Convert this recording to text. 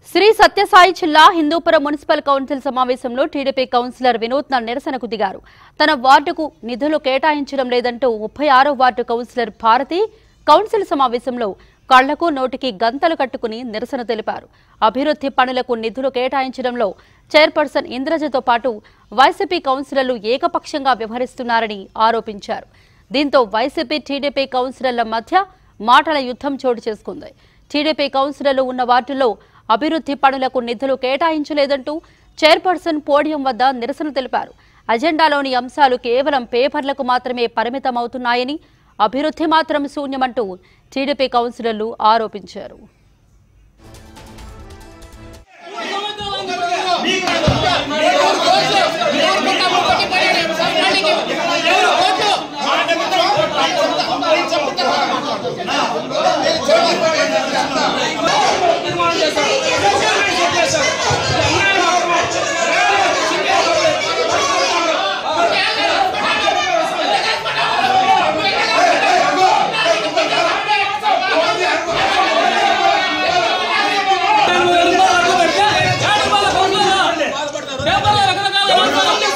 శ్రీ సత్యసాయి జిల్లా Hindupuram municipal council సమావేశంలో TDP councillor వినూత్న నిరసనకు దిగారు తన వార్డుకు నిధులు కేటాయించడం లేదంటూ ముప్పై ఆరో వార్డు కౌన్సిలర్ భారతి కౌన్సిల్ సమావేశంలో కళ్లకు నోటికి గంతలు కట్టుకుని నిరసన తెలిపారు అభివృద్ధి పనులకు నిధులు కేటాయించడంలో చైర్పర్సన్ ఇంద్రజతో పాటు వైసీపీ కౌన్సిలర్లు ఏకపక్షంగా వ్యవహరిస్తున్నారని ఆరోపించారు దీంతో వైసీపీ టీడీపీ కౌన్సిలర్ల మధ్య మాటల యుద్ధం చోటు చేసుకుంది టీడీపీ కౌన్సిలర్లు ఉన్న వార్డుల్లో అభివృద్ధి పనులకు నిధులు కేటాయించలేదంటూ చైర్పర్సన్ పోడియం వద్ద నిరసన తెలిపారు అజెండాలోని అంశాలు కేవలం పేపర్లకు మాత్రమే పరిమితమవుతున్నాయని అభివృద్ధి మాత్రం శూన్యమంటూ టీడీపీ కౌన్సిలర్లు ఆరోపించారు పేపర్లో రకరకాల వార్తలు